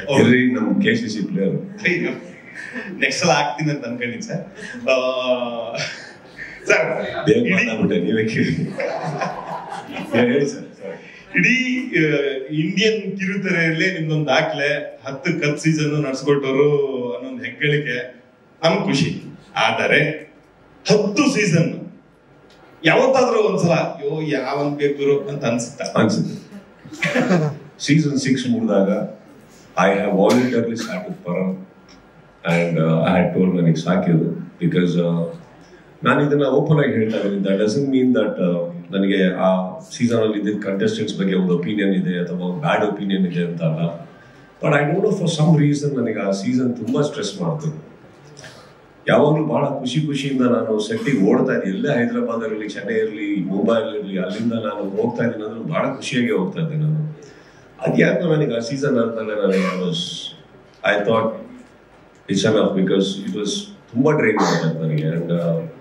ಇರ್ರಿ ನಮ್ K C C player ಅಯ್ಯೋ ನೆಕ್ಸ್ಟ್ ಸಲ ಆಗ್ತೀನಿ ಅಂತ ಅನ್ಕೊಂಡಿನಿ ಸರ್ ಸರ್ ಬೇಗ ಇಡೀ ಮಾತಾಡ್ಬಿಟ್ಟೆ ನೀವೇ ಕೇಳಿ ಹೇಳಿ ಸರ್ ಇಡೀ ಇಂಡಿಯನ್ ಕಿರುತೆರೆಯಲ್ಲೇ ನಿಮ್ದೊಂದು ದಾಖಲೆ ಹತ್ತು ಕತ್ ಸೀಸನ್ ನಡ್ಸ್ಕೊಟ್ಟವರು ಅನ್ನೊಂದು ಹೆಗ್ಗಳಿಕೆ ನಮ್ಗೆ ಖುಷಿ ಆದರೆ ಹತ್ತು ಸೀಸನ್ ಯಾವತ್ತಾದ್ರೂ ಒಂದ್ಸಲ ಅಯ್ಯೋ ಯಾವನ್ ಬೇಕು ಅಂತ ಅನ್ಸುತ್ತಾ ಅನ್ಸುತ್ತೆ ಸೀಸನ್ ಸಿಕ್ಸ್ ಮುಗಿದಾಗ I have voluntarily start with Param and I had told ನನಗೆ ಸಾಕಿದ್ದು ಬಿಕಾಸ್ ನಾನು ಇದನ್ನ ಓಪನ್ ಆಗಿ ಹೇಳ್ತಾ ಇದ್ದೀನಿ ದಟ್ ಡಸನ್ ಮೀನ್ ದಟ್ ನನಗೆ ಆ ಸೀಸನ್ ಅಲ್ಲಿ ಇದ್ದಿದ್ದ ಕಂಟೆಸ್ಟೆಂಟ್ಸ್ ಬಗ್ಗೆ ಒಂದು ಒಪಿನಿಯನ್ ಇದೆ ಅಥವಾ ಒಂದು ಬ್ಯಾಡ್ ಒಪಿನಿಯನ್ ಇದೆ ಅಂತ ಅಲ್ಲ but I don't know for some reason ನನಗೆ ಆ ಸೀಸನ್ ತುಂಬಾ ಸ್ಟ್ರೆಸ್ ಮಾಡ್ತು ಯಾವಾಗಲೂ ಬಹಳ ಖುಷಿ ಖುಷಿಯಿಂದ ನಾನು ಸೆಟ್ಟಿಗೆ ಓಡ್ತಾ ಇದ್ದೆ ಎಲ್ಲೇ ಹೈದರಾಬಾದ್ ಇರಲಿ ಚೆನ್ನೈ ಇರಲಿ ಮುಂಬೈ ಇರಲಿ ಅಲ್ಲಿಂದ ನಾನು ಹೋಗ್ತಾ ಇದ್ದೀನಿ ಅಂದ್ರೆ ಬಹಳ ಖುಷಿಯಾಗಿ ಹೋಗ್ತಾ ಇದ್ದೆ ನಾನು ಅದ್ಯಾಕೋ ನನಗೆ ಆ ಸೀಸನ್ ಆದ್ಮೇಲೆ ನನಗೆ was I thought it's enough because it was ತುಂಬಾ ಡ್ರೈನ್ ಮಾಡ್ತಾ ಇತ್ತು ನನಗೆ ಅಂಡ್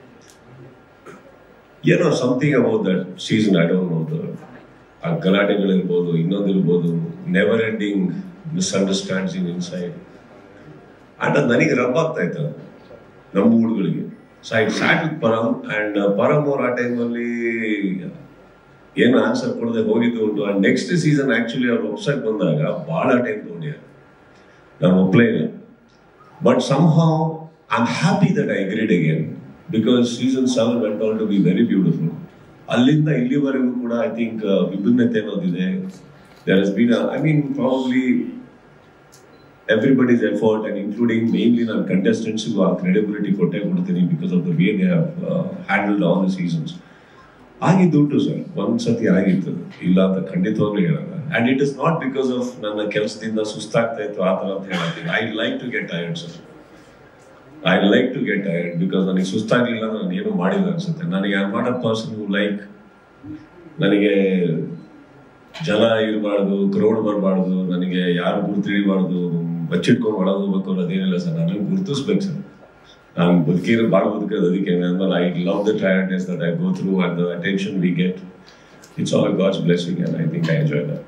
ಏನೋ something about that season I don't know ಆ ಗಲಾಟೆಗಳಿರ್ಬೋದು ಇನ್ನೊಂದಿರ್ಬೋದು never ending misunderstandings inside and ಅದು ನನಗೆ ರಬ್ ಆಗ್ತಾ ಇತ್ತು ಅದು. ನಮ್ಮ ಊರುಗಳಿಗೆ so I start with Param and Param ಅವ್ರು ಆ ಟೈಮಲ್ಲಿ ಏನು ಆನ್ಸರ್ ಕೊಡದೆ ಹೋಗಿದ್ದು ಉಂಟು ಅಂಡ್ ನೆಕ್ಸ್ಟ್ ಸೀಸನ್ ಆಕ್ಚುಲಿ ಅವ್ರು ಒಪ್ಸಕ್ ಬಂದಾಗ ಬಹಳ ಟೈಮ್ ತಗೊಂಡಿದ್ದಾರೆ ನಾನು ಒಪ್ಲೇ ಇಲ್ಲ but somehow I am happy that I agreed again because season seven went on to be very beautiful ಅಲ್ಲಿಂದ ಇಲ್ಲಿವರೆಗೂ ಕೂಡ ಐ ಥಿಂಕ್ ವಿಭಿನ್ನತೆ ಅನ್ನೋದಿದೆ there has been I mean probably everybody's effort and including mainly ನಾನು ಕಂಟೆಸ್ಟೆಂಟ್ಸ್ಗೂ ಆ credibility ಕೊಟ್ಟೆ ಕೊಡ್ತೀನಿ because of the way they have handled all the seasons ಆಗಿದ್ದುಂಟು ಸರ್ ಒಂದ್ಸತಿ ಆಗಿತ್ತು ಇಲ್ಲ ಅಂತ ಖಂಡಿತವಾಗ್ಲೂ ಹೇಳಲ್ಲ and it is not because of ನನ್ನ ಕೆಲಸದಿಂದ ಸುಸ್ತಾಗ್ತಾ ಇತ್ತು ಆ ಥರ ಅಂತ ಹೇಳತ್ತೀನಿ I like to get tired sir I like to get tired because ನನಗೆ ಸುಸ್ತಾಗ್ಲಿಲ್ಲ ಅಂದ್ರೆ ನಾನು ಏನು ಮಾಡಿಲ್ಲ ಅನ್ಸುತ್ತೆ ನನಗೆ I not a person who like ನನಗೆ ಜನ ಇರಬಾರ್ದು ಕ್ರೌಡ್ ಬರಬಾರ್ದು ನನಗೆ ಯಾರು ಗುರುತು ಹಿಡಿಬಾರ್ದು ಬಚ್ಚಿಟ್ಕೊಂಡು ಒಳಗೆ ಹೋಗ್ಬೇಕು ಅನ್ನೋದೇನಿಲ್ಲ ಸರ್ ನನಗೆ ಗುರುತಿಸ್ಬೇಕು ಸರ್ ನಾನು ಬದುಕಿರೋ ಭಾಳ ಬದುಕೋದು ಅದಕ್ಕೆ ಆಮೇಲೆ I love the tiredness that I go through and the attention we get it's all God's blessing and I think I enjoy that